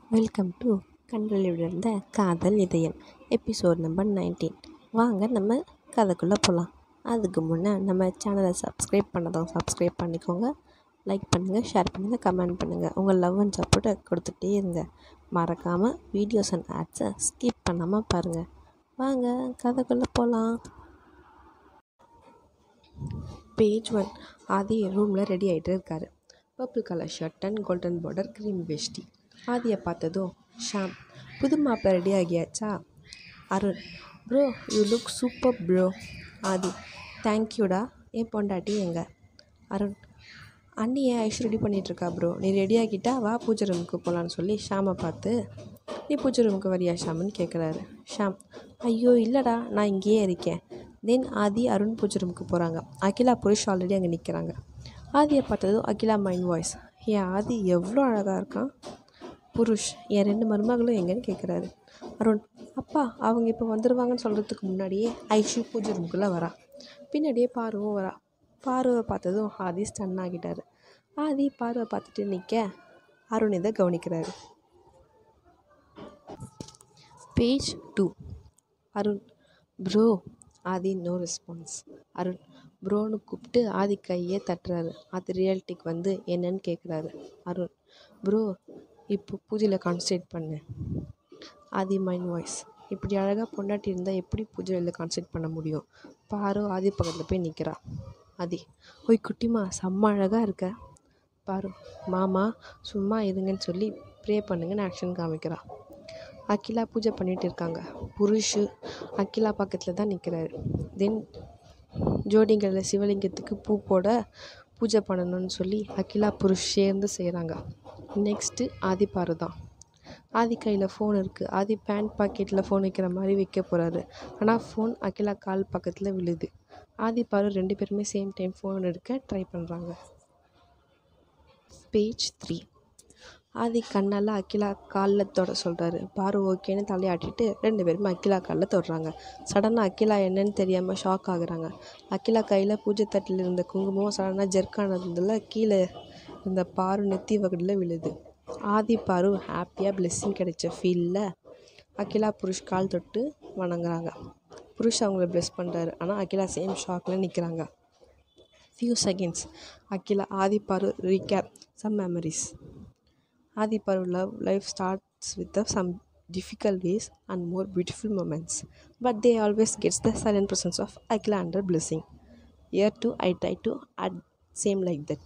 welcome to கண்களில் விழுந்த காதல் இதயம் எபிசோட் நம்பர் நைன்டீன் வாங்க நம்ம கதைக்குள்ளே போகலாம் அதுக்கு முன்னே நம்ம சேனலை சப்ஸ்கிரைப் பண்ணதும் சப்ஸ்கிரைப் பண்ணிக்கோங்க லைக் பண்ணுங்கள் ஷேர் பண்ணுங்கள் கமெண்ட் பண்ணுங்கள் உங்கள் லவ் அண்ட் சப்போர்ட்டை கொடுத்துட்டே இருங்க மறக்காமல் வீடியோஸ் அண்ட் ஆட்ஸை ஸ்கிப் பண்ணாமல் பாருங்கள் வாங்க கதைக்குள்ளே போகலாம் பேஜ் ஒன் ஆதி ரூமில் ரெடி ஆகிட்டு இருக்காரு purple colour shirt and golden border cream வேஷ்டி ஆதியை பார்த்ததும் ஷாம் புது மாப்பிள்ளை ரெடி ஆகியாச்சா Arun bro you look super bro Aadhi தேங்க்யூடா என் பொண்டாட்டி எங்க அருண் அண்ணி ஏன் ஐஷ் ரெடி பண்ணிகிட்ருக்கா ப்ரோ நீ ரெடி ஆகிட்டா வா பூஜை ரூமுக்கு போகலான்னு சொல்லி ஷாமை பார்த்து நீ பூஜை ரூமுக்கு வரியா ஷாம்னு கேட்குறாரு ஷாம் ஐயோ இல்லைடா நான் இங்கேயே இருக்கேன் தென் ஆதி அருண் பூஜை ரூமுக்கு போகிறாங்க அகிலா புருஷ் ஆல்ரெடி அங்கே நிற்கிறாங்க ஆதியை பார்த்ததும் அகிலா மைண்ட் வாய்ஸ் என் ஆதி எவ்வளோ அழகாக இருக்கான் புருஷ் என் ரெண்டு மருமகளும் எங்கன்னு கேட்குறாரு அருண் அப்பா அவங்க இப்போ வந்துடுவாங்கன்னு சொல்கிறதுக்கு முன்னாடியே ஐஷு பூஜை ரூமுக்குள்ளே வரா பின்னாடியே பார்வும் வரா பார்வை பார்த்ததும் ஆதி ஸ்டன் ஆகிட்டார் ஆதி பார்வை பார்த்துட்டு நிற்க அருண் இதை கவனிக்கிறாரு page two Arun bro Aadhi no response Arun ப்ரோன்னு கூப்பிட்டு ஆதி கையே தட்டுறாரு அது ரியாலிட்டிக்கு வந்து என்னன்னு கேட்குறாரு அருண் ப்ரோ இப்போ பூஜையில் கான்சன்ட்ரேட் பண்ணு ஆதி மைண்ட் வாய்ஸ் இப்படி அழகாக பொண்டாட்டி இருந்தால் எப்படி பூஜையில் கான்சன்ட்ரேட் பண்ண முடியும் பாரு ஆதி பக்கத்தில் போய் நிற்கிறா ஆதி ஓய் குட்டிமா செம்ம அழகாக இருக்க பாரு மாமா சும்மா இருங்கன்னு சொல்லி ப்ரே பண்ணுங்கன்னு ஆக்ஷன் காமிக்கிறா அகிலா பூஜை பண்ணிகிட்டு இருக்காங்க புருஷு அகிலா பக்கத்தில் தான் நிற்கிறாரு தென் ஜோடிங்களில் சிவலிங்கத்துக்கு பூ போட பூஜை பண்ணணும்னு சொல்லி அகிலா புருஷ் சேர்ந்து செய்கிறாங்க நெக்ஸ்ட்டு ஆதி பாரு தான் ஆதி கையில் ஃபோன் இருக்குது ஆதி பேண்ட் பாக்கெட்டில் ஃபோன் வைக்கிற மாதிரி வைக்க போகிறாரு ஆனால் ஃபோன் அகிலா கால் பக்கத்தில் விழுது ஆதி பாரு ரெண்டு பேருமே சேம் டைம் ஃபோன் எடுக்க ட்ரை பண்ணுறாங்க பேஜ் த்ரீ ஆதி கண்ணால் அகிலா காலில் தொட சொல்கிறாரு பாரு ஓகேன்னு தலையாட்டிட்டு ரெண்டு பேருமே அகிலா காலில் தொடுறாங்க சடனாக அகிலா என்னன்னு தெரியாமல் ஷாக் ஆகுறாங்க அகிலா கையில் பூஜை தட்டில் இருந்த குங்குமம் சடனாக ஜெர்க்கானதில் கீழே இருந்த பாரு நெத்தி வகடில் விழுது ஆதி பாரு ஹாப்பியாக பிளெஸ்ஸிங் கிடைச்ச ஃபீலில் அகிலா புருஷ் கால் தொட்டு வணங்குறாங்க புருஷ் அவங்கள ப்ளெஸ் பண்ணுறாரு ஆனால் அகிலா சேம் ஷாக்கில் நிற்கிறாங்க ஃபியூ செகண்ட்ஸ் அகிலா ஆதி பாரு ரீகேப் சம் மெமரிஸ் ஆதி பாரு love life starts with some difficult ways and more beautiful moments but they always gets the silent presence of Akila under blessing here too I try to add same like that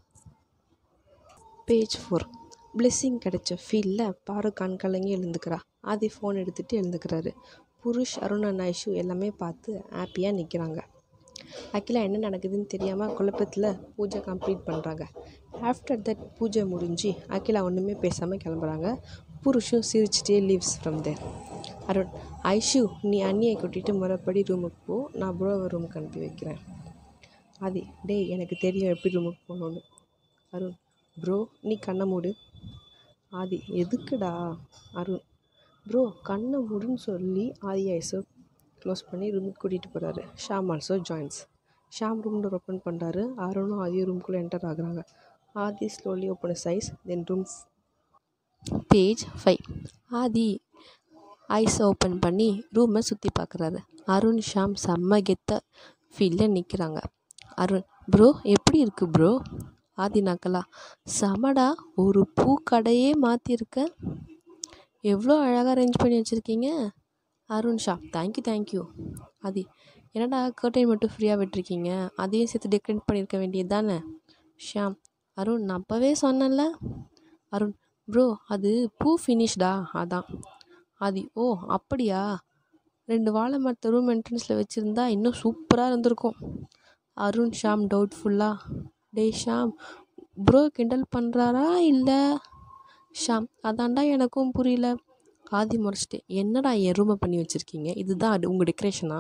page four blessing கிடைச்ச ஃபீலில் பாரு கண் கலங்கி எழுந்துக்கிறா Aadhi phone எடுத்துகிட்டு எழுந்துக்கிறாரு புருஷ் Arun and Aishu எல்லாமே பார்த்து ஹாப்பியாக நிற்கிறாங்க அகிலா என்ன நடக்குதுன்னு தெரியாமல் குழப்பத்தில் பூஜை கம்ப்ளீட் பண்ணுறாங்க ஆஃப்டர் தட் பூஜை முடிஞ்சு அகிலா ஒன்றுமே பேசாமல் கிளம்புறாங்க புருஷும் சிரிச்சிட்டே leaves from there Arun Aishu நீ அண்ணியை கூட்டிகிட்டு முறைப்படி ரூமுக்கு போ நான் ப்ரோவை ரூமுக்கு அனுப்பி வைக்கிறேன் ஆதி டேய் எனக்கு தெரியும் எப்படி ரூமுக்கு போகணுன்னு அருண் ப்ரோ நீ கண்ணை மூடு ஆதி எதுக்குடா அருண் ப்ரோ கண்ணை மூடுன்னு சொல்லி ஆதி ஐஸோ க்ளோஸ் பண்ணி ரூமுக்கு கூட்டிகிட்டு போகிறாரு Sham also joins Sham room door open பண்ணுறாரு அருணும் ஆதியும் ரூம்குள்ளே என்டர் ஆகுறாங்க Aadhi slowly open size then room page five Aadhi ஐஸை ஓப்பன் பண்ணி ரூமை சுற்றி பார்க்குறாரு அருண் ஷாம் செம்ம கெத்த ஃபீல்டில் நிற்கிறாங்க அருண் ப்ரோ எப்படி இருக்குது ப்ரோ ஆதி நக்கலா செமடா ஒரு பூக்கடையே மாற்றிருக்க எவ்வளோ அழகாக அரேஞ்ச் பண்ணி வச்சுருக்கீங்க அருண் ஷா தேங்க்யூ தேங்க்யூ ஆதி என்னடா கர்டைன் மட்டும் ஃப்ரீயாக விட்டுருக்கீங்க அதையும் சேர்த்து டெக்கரேட் பண்ணியிருக்க வேண்டியது தானே ஷாம் அருண் நான் அப்போவே சொன்னேன்ல அருண் ப்ரோ அது பூ ஃபினிஷ்டா அதான் ஆதி ஓ அப்படியா ரெண்டு வாழை மரத்தை ரூம் என்ட்ரன்ஸில் வச்சுருந்தா இன்னும் சூப்பராக இருந்திருக்கும் அருண் ஷாம் டவுட்ஃபுல்லாக டேய் ஷாம் ப்ரோ கிண்டல் பண்ணுறாரா இல்லை ஷாம் அதான்டா எனக்கும் புரியல ஆதி முறைச்சிட்டு என்னடா என் ரூமை பண்ணி வச்சுருக்கீங்க இதுதான் அது உங்கள் டெக்கரேஷனா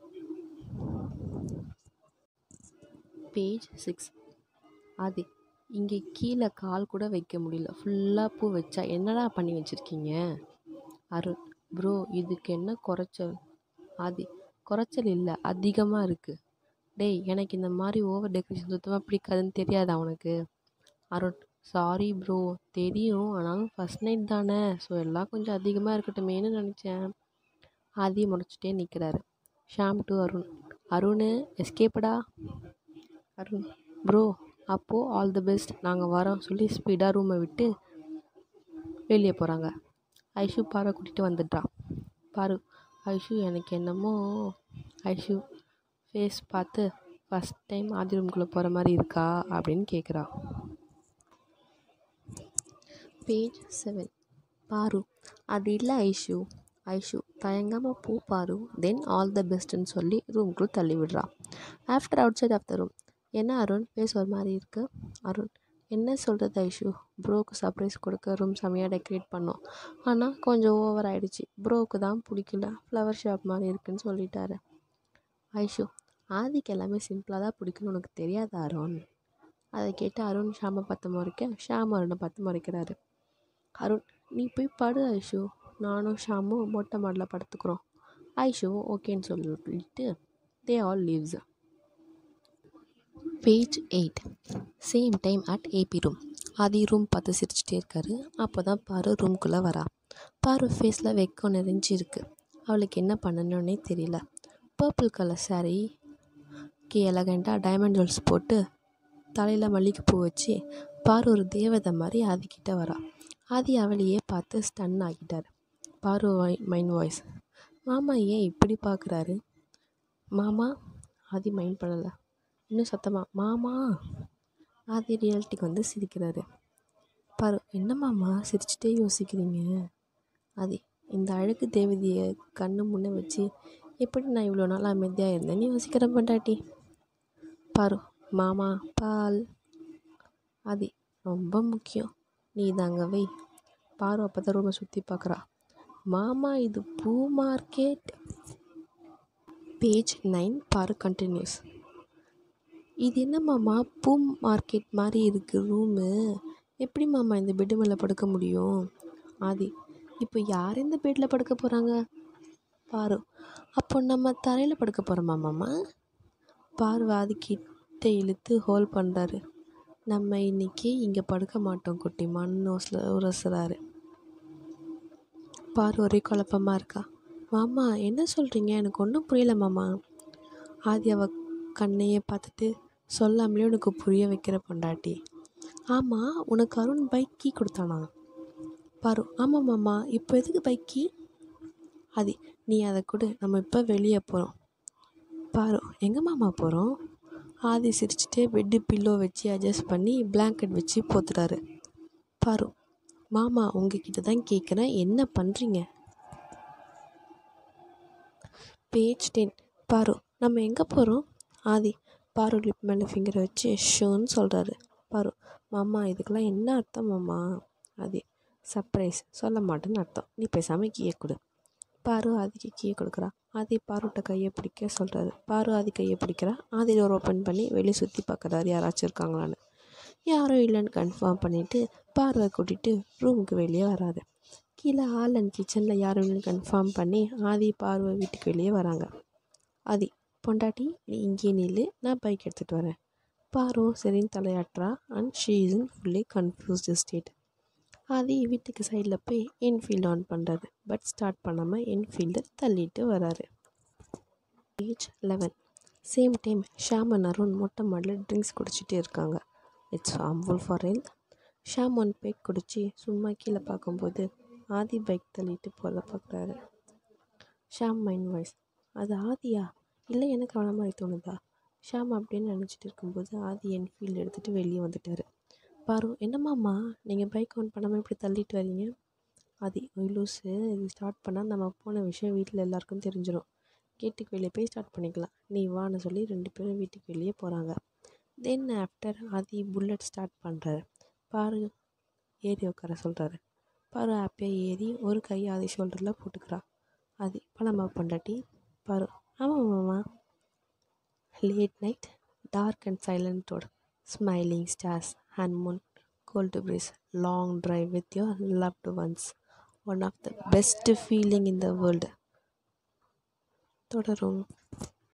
பேஜ் சிக்ஸ் ஆதி இங்கே கீழே கால் கூட வைக்க முடியல ஃபுல்லாக பூ வச்சா என்னடா பண்ணி வச்சுருக்கீங்க அருண் ப்ரோ இதுக்கு என்ன குறைச்சல் ஆதி குறைச்சல் இல்லை அதிகமாக இருக்குது டேய் எனக்கு இந்த மாதிரி ஓவர் டெக்கரேஷன் சுத்தமாக பிடிக்காதுன்னு தெரியாதா உனக்கு அருண் சாரி ப்ரோ தெரியும் ஆனாலும் ஃபஸ்ட் நைட் தானே ஸோ எல்லாம் கொஞ்சம் அதிகமாக இருக்கட்டுமேன்னு நினச்சேன் ஆதி முறைச்சிட்டே நிற்கிறாரு ஷாம் டு அருண் அருண் எஸ்கேப்படா அருண் ப்ரோ அப்போது ஆல் தி பெஸ்ட் நாங்கள் வரோம் சொல்லி ஸ்பீடாக ரூமை விட்டு வெளியே போகிறாங்க ஐஷு பாரை கூட்டிகிட்டு வந்துட்டான் பாரு ஐஷு எனக்கு என்னமோ ஐஷு ஃபேஸ் பார்த்து ஃபஸ்ட் டைம் ஆதி ரூம்குள்ளே போகிற மாதிரி இருக்கா அப்படின்னு கேட்குறா பேஜ் செவன் பாரு அது இல்லை ஐஷு ஐஷு தயங்காமல் போ பாரு தென் ஆல் த பெஸ்ட்டுன்னு சொல்லி ரூம்குள்ளே தள்ளி விடுறா after outside of the room என்ன அருண் ஃபேஸ் ஒரு மாதிரி இருக்கு அருண் என்ன சொல்கிறது ஐஷு ப்ரோக்கு சர்ப்ரைஸ் கொடுக்க ரூம் செமையாக டெக்கரேட் பண்ணோம் ஆனால் கொஞ்சம் ஓவர் ஆயிடுச்சு ப்ரோக்கு தான் பிடிக்கல ஃப்ளவர் ஷாப் மாதிரி இருக்குன்னு சொல்லிட்டாரு ஐஷு ஆதிக்கு எல்லாமே சிம்பிளாக தான் பிடிக்கும்னு உனக்கு தெரியாதா அருண் அதை கேட்டு அருண் ஷாமை பார்த்து முறைக்க ஷாம் அருணை பார்த்து முறைக்கிறாரு அருண் நீ போய் படு ஐஷு நானும் ஷாமும் மொட்டை மாடலில் படுத்துக்கிறோம் ஐஷுவும் ஓகேன்னு சொல்லிட்டு they all leaves page eight same time at AB room Aadhi room பார்த்து சிரிச்சிட்டே இருக்காரு அப்போ தான் பாரு ரூம்குள்ளே வரா பாரு ஃபேஸில் வெக்கம் நிறைஞ்சிருக்கு அவளுக்கு என்ன பண்ணணுன்னே தெரியல பர்பிள் கலர் saree கி எலகண்ட்டாக டைமண்ட் ஜுவல்ஸ் போட்டு தலையில் மல்லிகைப்பூ வச்சு பாரு ஒரு தேவதை மாதிரி ஆதிக்கிட்ட வரா ஆதி அவளையே பார்த்து ஸ்டன் ஆகிட்டார் பாரு மைண்ட் வாய்ஸ் மாமா ஏன் இப்படி பார்க்குறாரு மாமா ஆதி மைண்ட் பண்ணலை இன்னும் சத்தமாக மாமா ஆதி ரியாலிட்டிக்கு வந்து சிரிக்கிறாரு பாரு என்ன மாமா சிரிச்சிட்டே யோசிக்கிறீங்க ஆதி இந்த அழகு தேவதையை கண்ணு முன்னே வச்சு எப்படி நான் இவ்வளோ நாள் அமைதியாக இருந்தேன்னு யோசிக்கிறேன் பொண்டாட்டி பாரு மாமா பால் ஆதி ரொம்ப முக்கியம் நீ தாங்க வை பாரு அப்போ தான் ரூமை சுற்றி பார்க்குறா மாமா இது பூ மார்க்கெட் பேஜ் நைன் பாரு கண்டினியூஸ் இது என்ன மாமா பூ மார்க்கெட் மாதிரி இருக்குது ரூமு எப்படி மாமா இந்த பெட்டு மேலே படுக்க முடியும் ஆதி இப்போ யார் இந்த பெட்டில் படுக்க போகிறாங்க பாரு அப்போ நம்ம தரையில் படுக்க போகிறோமா மாமா பாரு ஆதி கிட்ட இழுத்து ஹோல் பண்ணுறாரு நம்ம இன்னைக்கு இங்கே படுக்க மாட்டோம் குட்டி மண் ஓசில் உரசுறாரு பாரு ஒரே குழப்பமாக இருக்கா மாமா என்ன சொல்கிறீங்க எனக்கு ஒன்றும் புரியல மாமா ஆதி அவ கண்ணையே பார்த்துட்டு சொல்லாமலே உனக்கு புரிய வைக்கிற பொண்டாட்டி ஆமாம் உனக்கு அருண் பைக் கீ கொடுத்தானா பாரு ஆமாம் மாமா இப்போ எதுக்கு பைக் கீ ஆதி நீ அதை கொடு நம்ம இப்போ வெளியே போகிறோம் பாரு எங்கே மாமா போகிறோம் ஆதி சிரிச்சிட்டே பெட்டு பில்லோ வச்சு அட்ஜஸ்ட் பண்ணி பிளாங்கெட் வச்சு போத்துறாரு பாரு மாமா உங்ககிட்ட தான் கேட்குறேன் என்ன பண்ணுறீங்க பேஜ் டென் பாரு நம்ம எங்கே போகிறோம் ஆதி பாரு லிப் மேலே ஃபிங்கரை வச்சு ஷோன்னு சொல்கிறாரு பாரு மாமா இதுக்கெல்லாம் என்ன அர்த்தம் மாமா ஆதி சர்ப்ரைஸ் சொல்ல மாட்டேன்னு அர்த்தம் நீ பேசாமல் கீயை கொடு பாரு ஆதிக்கு கீயை கொடுக்குறா ஆதி பாருட்ட கையை பிடிக்க சொல்கிறாரு பாரு ஆதி கையை பிடிக்கிறா ஆதி டோர் ஓப்பன் பண்ணி வெளியே சுற்றி பார்க்குறாரு யாராச்சும் இருக்காங்களான்னு யாரும் இல்லைன்னு கன்ஃபார்ம் பண்ணிவிட்டு பார்வை கூட்டிகிட்டு ரூமுக்கு வெளியே வராரு கீழே ஹால் அண்ட் கிச்சனில் யாரும் இல்லைன்னு கன்ஃபார்ம் பண்ணி ஆதி பார்வை வீட்டுக்கு வெளியே வராங்க ஆதி பொண்டாட்டி நீ இங்கேயே நில்லு நான் பைக் எடுத்துகிட்டு வரேன் பாரு சரின்னு தலையாட்டுறா and she is in fully confused state Aadhi வீட்டுக்கு சைடில் போய் என்ஃபீல்டு ஆன் பண்ணுறாரு பட் ஸ்டார்ட் பண்ணாமல் என்ஃபீல்டை தள்ளிட்டு வராரு page eleven same time Sham and Arun மொட்டை மாடலில் ட்ரிங்க்ஸ் குடிச்சிட்டே இருக்காங்க it's harmful for health Sham one peg குடிச்சு சும்மா கீழே பார்க்கும்போது ஆதி பைக் தள்ளிட்டு போல பார்க்குறாரு ஷாம் மைண்ட் வாய்ஸ் அது ஆதியா இல்லை எனக்கு அவன மாதிரி தோணுதா ஷாம் அப்படின்னு நினச்சிட்டு இருக்கும்போது ஆதி என்ஃபீல்டு எடுத்துகிட்டு வெளியே வந்துட்டார் பாரு என்னம்மாம்மா நீங்கள் பைக் ஆன் பண்ணாமல் இப்படி தள்ளிட்டு வரீங்க ஆதி ஒய் லூஸு இது ஸ்டார்ட் பண்ணால் நம்ம போன விஷயம் வீட்டில் எல்லாருக்கும் தெரிஞ்சிடும் கேட்டுக்கு வெளியே போய் ஸ்டார்ட் பண்ணிக்கலாம் நீ வான்னு சொல்லி ரெண்டு பேரும் வீட்டுக்கு வெளியே போகிறாங்க then after Aadhi bullet start பண்ணுறாரு பாரு ஏறி உட்கார சொல்கிறாரு பாரு ஹாப்பியாக ஏறி ஒரு கை ஆதி ஷோல்டரில் போட்டுக்கிறா ஆதி பழமா பொண்டாட்டி பாரு ஆமாம் மாமா late night dark and silent road smiling stars and moon cold breeze long drive with your loved ones one of the best feeling in the world தொடரும்